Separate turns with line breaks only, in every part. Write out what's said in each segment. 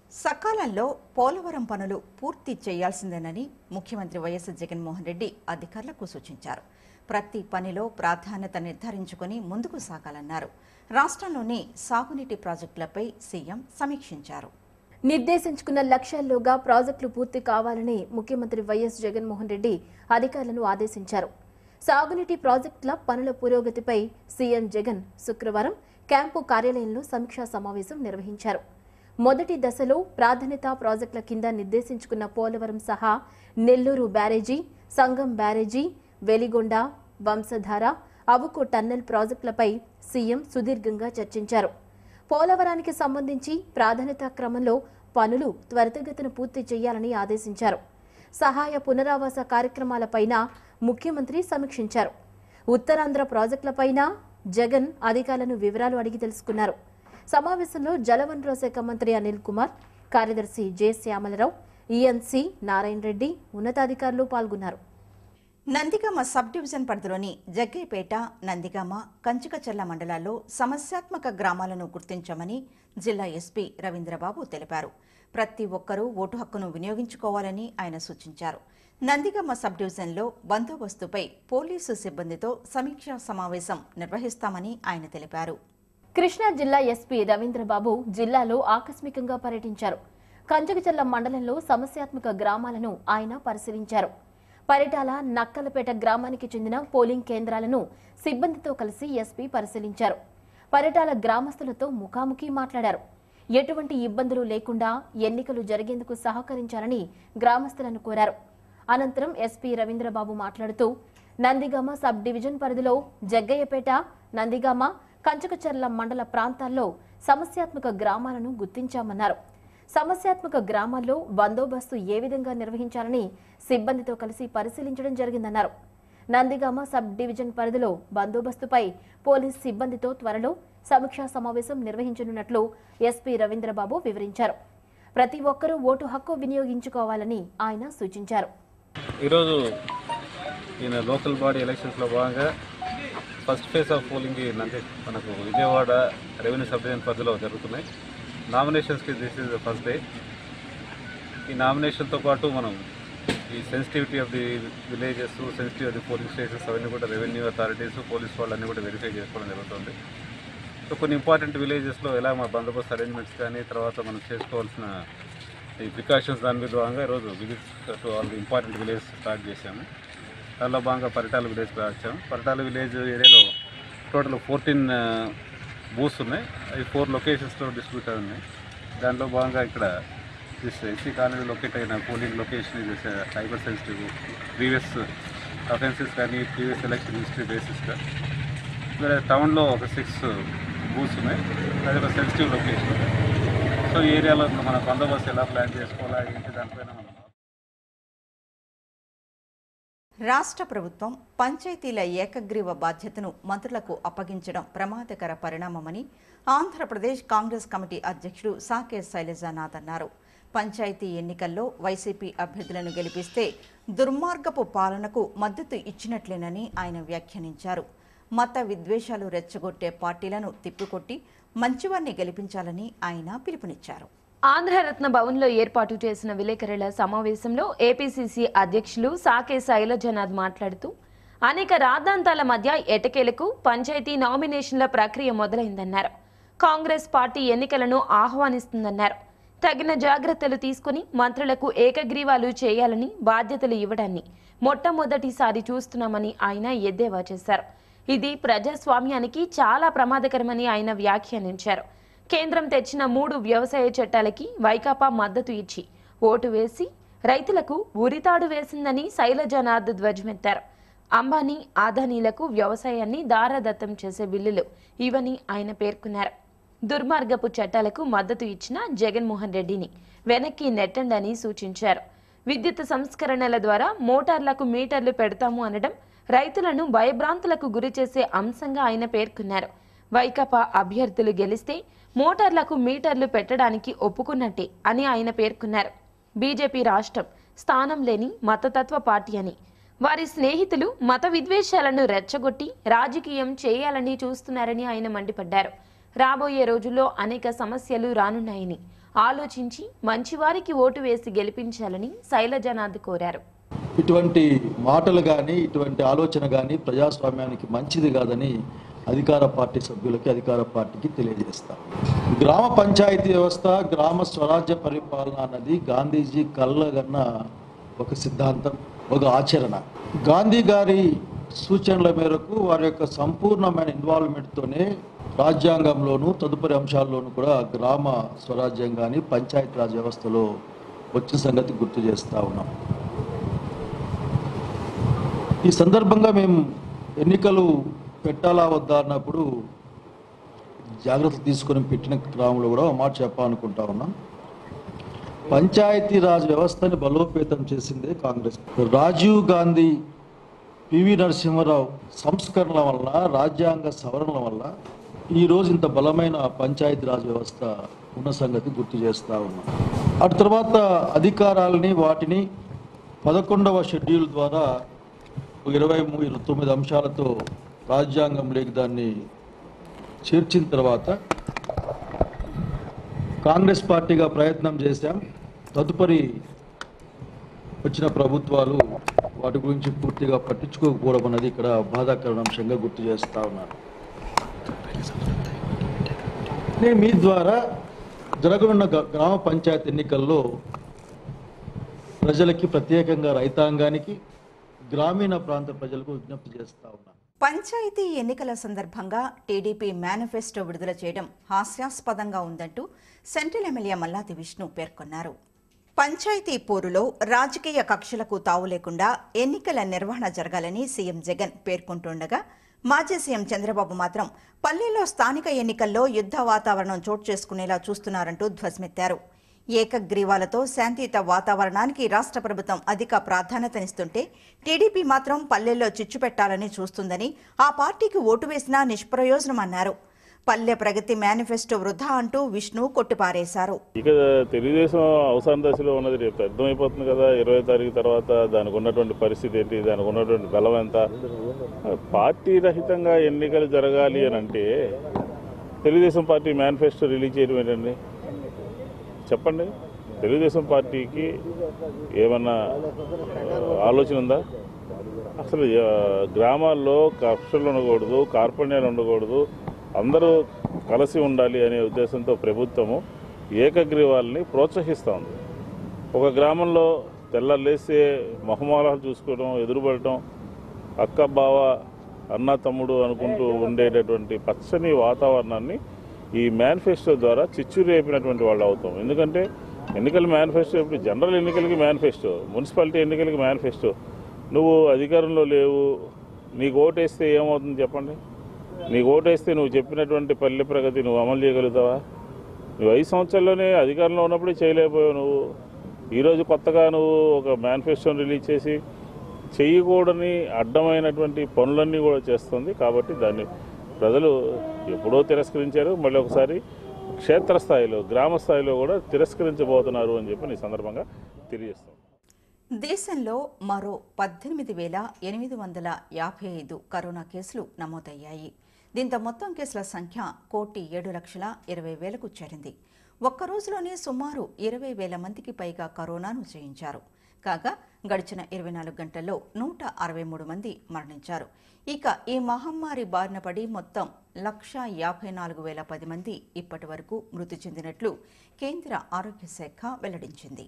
సకాలంలో పోలవరం పనులు పూర్తి చేయాల్సిందేనని ముఖ్యమంత్రి వైఎస్ జగన్మోహన్ రెడ్డి అధికారులకు సూచించారు ప్రతి పనిలో ప్రాధాన్యత నిర్ధారించుకొని ముందుకు సాగాలన్నారు రాష్ట్రంలోని సాగునీటి ప్రాజెక్టులపై సీఎం సమీక్షించారు
నిర్దేశించుకున్న లక్ష్యాల్లోగా ప్రాజెక్టులు పూర్తి కావాలని ముఖ్యమంత్రి వైఎస్ జగన్మోహన్ రెడ్డి అధికారులను ఆదేశించారు సాగునీటి ప్రాజెక్టుల పనుల పురోగతిపై సీఎం జగన్ శుక్రవారం క్యాంపు కార్యాలయంలో సమీక్షా సమావేశం నిర్వహించారు మొదటి దశలో ప్రాధాన్యత ప్రాజెక్టుల కింద నిర్దేశించుకున్న పోలవరం సహా Nellore barrage Sangam barrage Veligonda Vamsadhara Avuku tunnel ప్రాజెక్టులపై సీఎం సుదీర్ఘంగా చర్చించారు పోలవరానికి సంబంధించి ప్రాధాన్యత క్రమంలో పనులు త్వరితగతిన పూర్తి చేయాలని ఆదేశించారు సహాయ పునరావాస కార్యక్రమాలపైన ముఖ్యమంత్రి సమీక్షించారు ఉత్తరాంధ్ర ప్రాజెక్టులపైన జగన్ అధికారులను వివరాలు అడిగి తెలుసుకున్నారు సమావేశంలో జలవనరుల శాఖ మంత్రి అనిల్ కుమార్ కార్యదర్శి జె శ్యామలరావు ఈఎన్సీ నారాయణ రెడ్డి ఉన్నతాధికారులు పాల్గొన్నారు
నందిగామ సబ్ డివిజన్ పరిధిలోని జగ్గైపేట నందిగామ కంచికచర్ల మండలాల్లో సమస్యాత్మక గ్రామాలను గుర్తించామని జిల్లా ఎస్పీ రవీంద్రబాబు తెలిపారు ప్రతి ఒక్కరూ ఓటు హక్కును వినియోగించుకోవాలని ఆయన సూచించారు నందిగామ సబ్ డివిజన్లో బందోబస్తుపై పోలీసు సిబ్బందితో సమీక్షా సమావేశం నిర్వహిస్తామని ఆయన తెలిపారు
కృష్ణా జిల్లా ఎస్పీ రవీంద్రబాబు జిల్లాలో ఆకస్మికంగా పర్యటించారు కంచకచర్ల మండలంలో సమస్యాత్మక గ్రామాలను ఆయన పరిశీలించారు పరిటాల నక్కలపేట గ్రామానికి చెందిన పోలింగ్ కేంద్రాలను సిబ్బందితో కలిసి ఎస్పీ పరిశీలించారు పరిటాల గ్రామస్తులతో ముఖాముఖి మాట్లాడారు ఎటువంటి ఇబ్బందులు లేకుండా ఎన్నికలు జరిగేందుకు సహకరించాలని గ్రామస్తులను కోరారు అనంతరం ఎస్పీ రవీంద్రబాబు మాట్లాడుతూ నందిగామ సబ్ డివిజన్ పరిధిలో జగ్గయ్యపేట నందిగామ కంచకచర్ల మండల ప్రాంతాల్లో సమస్యాత్మక గ్రామాలను గుర్తించామన్నారు సమస్యాత్మక గ్రామాల్లో బందోబస్తు ఏ విధంగా నిర్వహించాలని సిబ్బందితో కలిసి పరిశీలించడం జరిగిందన్నారు నందిగామ సబ్ డివిజన్ పరిధిలో బందోబస్తుపై పోలీస్ సిబ్బందితో త్వరలో సమీక్షా సమావేశం నిర్వహించనున్నట్లు ఎస్పీ రవీంద్రబాబు వివరించారు ప్రతి ఒక్కరూ ఓటు హక్కు వినియోగించుకోవాలని ఆయన సూచించారు
ఈరోజు ఈయన లోకల్ బాడీ ఎలక్షన్స్లో భాగంగా ఫస్ట్ ఫేజ్ ఆఫ్ పోలింగ్ నంది మనకు విజయవాడ రెవెన్యూ సబ్ డివిజన్ పరిధిలో జరుగుతున్నాయి నామినేషన్స్కి this is the first day ఈ నామినేషన్తో పాటు మనం ఈ sensitivity of the villages sensitive of the polling stations అవన్నీ కూడా రెవెన్యూ అథారిటీస్ పోలీస్ వాళ్ళన్నీ కూడా వెరిఫై చేసుకోవడం జరుగుతుంది సో కొన్ని ఇంపార్టెంట్ విలేజెస్లో ఎలా మా బందోబస్తు అరేంజ్మెంట్స్ కానీ తర్వాత మనం చేసుకోవాల్సిన ఈ ప్రికాషన్స్ దాని మీద భాగంగా ఈరోజు visits to all the important village start చేశాము దానిలో భాగంగా పరిటాల విలేజ్ వచ్చాము పరిటాల విలేజ్ ఏరియాలో టోటల్ ఫోర్టీన్ బూత్స్ ఉన్నాయి అవి ఫోర్ లొకేషన్స్లో డిస్ట్రిబ్యూట్ అయి ఉన్నాయి దానిలో భాగంగా ఇక్కడ దిస్ ఎస్సీ కాలనీ లొకేట్ అయిన పోలింగ్ లొకేషన్ ఇది హైపర్ సెన్సిటివ్ ప్రీవియస్ అఫెన్సెస్ కానీ ప్రీవియస్ ఎలక్షన్ హిస్టరీ బేసిస్గా ఇక్కడ టౌన్లో ఒక సిక్స్ బూత్స్ ఉన్నాయి అది ఒక సెన్సిటివ్ లొకేషన్ సో ఈ ఏరియాలో మన బందోబస్తు ఎలా ప్లాన్ చేసుకోవాలా ఏంటి దానిపైన మనం
రాష్ట్ర ప్రభుత్వం పంచాయతీల ఏకగ్రీవ బాధ్యతను మంత్రులకు అప్పగించడం ప్రమాదకర పరిణామమని ఆంధ్రప్రదేశ్ కాంగ్రెస్ కమిటీ అధ్యక్షుడు సాకే శైలజానాథ్ అన్నారు పంచాయతీ ఎన్నికల్లో వైసీపీ అభ్యర్థులను గెలిపిస్తే దుర్మార్గపు పాలనకు మద్దతు ఇచ్చినట్లేనని ఆయన వ్యాఖ్యానించారు మత విద్వేషాలు రెచ్చగొట్టే పార్టీలను తిప్పికొట్టి మంచివారిని గెలిపించాలని ఆయన పిలుపునిచ్చారు
ఆంధ్రరత్న భవన్లో ఏర్పాటు చేసిన విలేకరుల సమావేశంలో ఏపీసీసీ అధ్యక్షులు సాకే శైలజనాథ్ మాట్లాడుతూ అనేక రాద్ధాంతాల మధ్య ఎటకేలకు పంచాయతీ నామినేషన్ల ప్రక్రియ మొదలైందన్నారు కాంగ్రెస్ పార్టీ ఎన్నికలను ఆహ్వానిస్తుందన్నారు తగిన జాగ్రత్తలు తీసుకుని మంత్రులకు ఏకగ్రీవాలు చేయాలని బాధ్యతలు ఇవ్వడాన్ని మొట్టమొదటిసారి చూస్తున్నామని ఆయన ఎద్దేవా చేశారు ఇది ప్రజాస్వామ్యానికి చాలా ప్రమాదకరమని ఆయన వ్యాఖ్యానించారు కేంద్రం తెచ్చిన మూడు వ్యవసాయ చట్టాలకి వైకాపా మద్దతు ఇచ్చి ఓటు వేసి రైతులకు ఉరితాడు వేసిందని శైలజనాథ్ ధ్వజమెత్తారు అంబానీ ఆదానీలకు వ్యవసాయాన్ని దారదత్తం చేసే బిల్లులు ఇవని ఆయన పేర్కొన్నారు దుర్మార్గపు చట్టాలకు మద్దతు ఇచ్చిన జగన్మోహన్ రెడ్డిని వెనక్కి నెట్టండని సూచించారు విద్యుత్ సంస్కరణల ద్వారా మోటార్లకు మీటర్లు పెడతాము అనడం రైతులను భయభ్రాంతులకు గురి చేసే అంశంగా ఆయన పేర్కొన్నారు వైకాపా అభ్యర్థులు గెలిస్తే మోటార్లకు మీటర్లు పెట్టడానికి ఒప్పుకున్నట్టే అని ఆయన పేర్కొన్నారు బీజేపీ రాష్ట్రం స్థానం లేని మతతత్వ పార్టీ అని వారి స్నేహితులు మత విద్వేషాలను రెచ్చగొట్టి రాజకీయం చేయాలని చూస్తున్నారని ఆయన మండిపడ్డారు రాబోయే రోజుల్లో అనేక సమస్యలు రానున్నాయని ఆలోచించి మంచివారికి ఓటు వేసి గెలిపించాలని శైలజనాథ్ కోరారు
ఇటువంటి మాటలు కానీ ఇటువంటి ఆలోచన కానీ ప్రజాస్వామ్యానికి మంచిది కాదని అధికార పార్టీ సభ్యులకి అధికార పార్టీకి తెలియజేస్తాం గ్రామ పంచాయతీ వ్యవస్థ గ్రామ స్వరాజ్య పరిపాలన అన్నది గాంధీజీ కళ్ళగన్న ఒక సిద్ధాంతం ఒక ఆచరణ గాంధీ గారి సూచనల మేరకు వారి యొక్క సంపూర్ణమైన ఇన్వాల్వ్మెంట్తోనే రాజ్యాంగంలోను తదుపరి అంశాల్లోనూ కూడా గ్రామ స్వరాజ్యం కానీ పంచాయతీరాజ్ వ్యవస్థలో వచ్చిన సంగతి గుర్తు చేస్తూ ఉన్నాం ఈ సందర్భంగా మేము ఎన్నికలు పెట్టాలా వద్దా అన్నప్పుడు జాగ్రత్తలు తీసుకొని పెట్టిన క్రమంలో కూడా ఒక మాట చెప్పాలనుకుంటా ఉన్నాం పంచాయతీరాజ్ వ్యవస్థని బలోపేతం చేసిందే కాంగ్రెస్ రాజీవ్ గాంధీ పివి నరసింహారావు సంస్కరణల వల్ల రాజ్యాంగ సవరణల వల్ల ఈ రోజు ఇంత బలమైన పంచాయతీరాజ్ వ్యవస్థ ఉన్న సంగతి గుర్తు చేస్తా ఉన్నాం అటు తర్వాత అధికారాలని వాటిని పదకొండవ షెడ్యూల్ ద్వారా ఇరవై మూడు ఇరవై తొమ్మిది అంశాలతో రాజ్యాంగంలోకి దాన్ని చేర్చిన తర్వాత కాంగ్రెస్ పార్టీగా ప్రయత్నం చేశాం తదుపరి వచ్చిన ప్రభుత్వాలు వాటి గురించి పూర్తిగా పట్టించుకోకపోవడం అనేది ఇక్కడ బాధాకరణ అంశంగా గుర్తు చేస్తా ఉన్నారు నేను మీ ద్వారా జరగనున్న గ- గ్రామ పంచాయతీ ఎన్నికల్లో ప్రజలకి ప్రత్యేకంగా రైతాంగానికి గ్రామీణ ప్రాంత ప్రజలకు విజ్ఞప్తి చేస్తా ఉన్నాను
పంచాయతీ ఎన్నికల సందర్భంగా టీడీపీ మేనిఫెస్టో విడుదల చేయడం హాస్యాస్పదంగా ఉందంటూ సెంట్రల్ ఎమ్మెల్యే మల్లాది విష్ణు పేర్కొన్నారు పంచాయతీ పోరులో రాజకీయ కక్షలకు తావు లేకుండా ఎన్నికల నిర్వహణ జరగాలని సీఎం జగన్ పేర్కొంటుండగా మాజీ సీఎం చంద్రబాబు మాత్రం పల్లెల్లో స్థానిక ఎన్నికల్లో యుద్ధ వాతావరణం చోటు చేసుకునేలా చూస్తున్నారంటూ ధ్వజమెత్తారు ఏకగ్రీవాలతో శాంతియుత వాతావరణానికి రాష్ట్ర ప్రభుత్వం అధిక ప్రాధాన్యతనిస్తుంటే టీడీపీ మాత్రం పల్లెల్లో చిచ్చు పెట్టాలని చూస్తుందని ఆ పార్టీకి ఓటు వేసినా నిష్ప్రయోజనమన్నారు పల్లె ప్రగతి మేనిఫెస్టో వృధా అంటూ విష్ణు కొట్టిపారేశారు
ఇక తెలుగుదేశం అవసాన దశలో ఉన్నది రేపు అర్థమైపోతుంది కదా ఇరవై తారీఖు తర్వాత దానికి ఉన్నటువంటి పరిస్థితి ఏంటి దానికి ఉన్నటువంటి బలం ఎంత పార్టీ రహితంగా ఎన్నికలు జరగాలి అని అంటే తెలుగుదేశం పార్టీ మేనిఫెస్టో రిలీజ్ చేయడం ఏంటండి చెప్పండి తెలుగుదేశం పార్టీకి ఏమన్నా ఆ, ఆలోచన ఉందా అసలు ఆ, గ్రామాల్లో కక్షలు ఉండకూడదు కార్పణ్యాలు ఉండకూడదు అందరూ కలిసి ఉండాలి అనే ఉద్దేశంతో ప్రభుత్వము ఏకగ్రీవాల్ని ప్రోత్సహిస్తూ ఉంది ఒక గ్రామంలో తెల్లలేసే మొహమాలాలు చూసుకోవడం ఎదురుపడటం అక్క బావ అన్న తమ్ముడు అనుకుంటూ ఉండేటటువంటి పచ్చని వాతావరణాన్ని ఈ మేనిఫెస్టో ద్వారా చిచ్చు రేపినటువంటి వాళ్ళు అవుతాం ఎందుకంటే ఎన్నికల మేనిఫెస్టో ఇప్పుడు జనరల్ ఎన్నికలకి మేనిఫెస్టో మున్సిపాలిటీ ఎన్నికలకి మేనిఫెస్టో నువ్వు అధికారంలో లేవు నీకు ఓటేస్తే ఏమవుతుంది చెప్పండి నీకు ఓటేస్తే నువ్వు చెప్పినటువంటి పల్లె ప్రగతి నువ్వు అమలు చేయగలుగుతావా నువ్వు ఐదు సంవత్సరాల్లోనే అధికారంలో ఉన్నప్పుడే చేయలేకపోయావు నువ్వు ఈరోజు కొత్తగా నువ్వు ఒక మేనిఫెస్టోని రిలీజ్ చేసి చేయకూడని అడ్డమైనటువంటి పనులన్నీ కూడా చేస్తుంది కాబట్టి దాన్ని ప్రజలు ఎప్పుడో తిరస్కరించారు మళ్ళీ ఒకసారి క్షేత్రస్థాయిలో గ్రామ స్థాయిలో కూడా తిరస్కరించబోతున్నారు అని చెప్పి ఈ సందర్భంగా తెలియజేస్తాం
దేశంలో మరో పద్దెనిమిది వేల ఎనిమిది వందల యాభై ఐదు కరోనా కేసులు నమోదయ్యాయి దీంతో మొత్తం కేసుల సంఖ్య కోటి ఏడు లక్షల ఇరవై వేలకు చేరింది ఒక్క రోజులోనే సుమారు ఇరవై వేల మందికి పైగా కరోనాను జయించారు కాగా గడిచిన ఇరవై నాలుగు గంటల్లో నూట అరవై మూడు మంది మరణించారు ఇక ఈ మహమ్మారి బారిన పడి మొత్తం లక్ష యాభై నాలుగు వేల పది మంది ఇప్పటి వరకు మృతి చెందినట్లు కేంద్ర ఆరోగ్య శాఖ వెల్లడించింది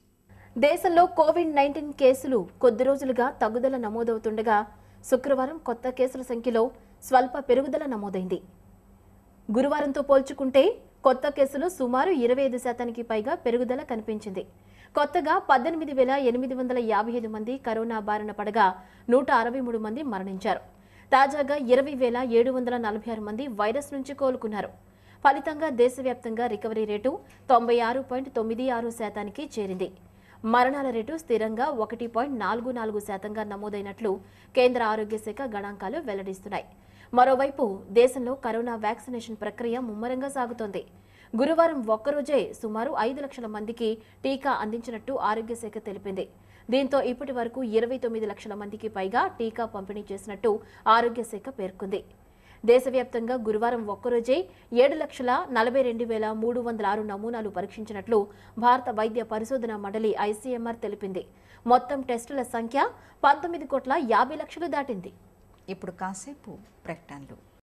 దేశంలో కోవిడ్ నైన్టీన్ కేసులు కొద్ది రోజులుగా తగ్గుదల నమోదవుతుండగా శుక్రవారం కొత్త కేసుల సంఖ్యలో స్వల్ప పెరుగుదల నమోదైంది గురువారంతో పోల్చుకుంటే కొత్త కేసులు సుమారు ఇరవై ఐదు శాతానికి పైగా పెరుగుదల కనిపించింది కొత్తగా పద్దెనిమిది వేల ఎనిమిది వందల యాభై ఐదు మంది కరోనా బారిన పడగా నూట అరవై మూడు మంది మరణించారు తాజాగా ఇరవై వేల ఏడు వందల నలభై ఆరు మంది వైరస్ నుంచి కోలుకున్నారు ఫలితంగా దేశవ్యాప్తంగా రికవరీ రేటు తొంభై ఆరు పాయింట్ తొమ్మిది ఆరు శాతానికి చేరింది మరణాల రేటు స్థిరంగా ఒకటి పాయింట్ నాలుగు నాలుగు శాతంగా నమోదైనట్లు కేంద్ర ఆరోగ్య శాఖ గణాంకాలు వెల్లడిస్తున్నాయి మరోవైపు దేశంలో కరోనా వ్యాక్సినేషన్ ప్రక్రియ ముమ్మరంగా సాగుతోంది గురువారం ఒక్కరోజే సుమారు ఐదు లక్షల మందికి టీకా అందించినట్టు ఆరోగ్య శాఖ తెలిపింది దీంతో ఇప్పటి వరకు ఇరవై తొమ్మిది లక్షల మందికి పైగా టీకా పంపిణీ చేసినట్టు ఆరోగ్య శాఖ పేర్కొంది దేశవ్యాప్తంగా గురువారం ఒక్కరోజే ఏడు లక్షల నలభై రెండు వేల మూడు వందల ఆరు నమూనాలు పరీక్షించినట్లు భారత వైద్య పరిశోధన మండలి ఐసీఎంఆర్ తెలిపింది మొత్తం టెస్టుల సంఖ్య పంతొమ్మిది కోట్ల యాభై లక్షలు దాటింది
ఇప్పుడు కాసేపు ప్రకటనలు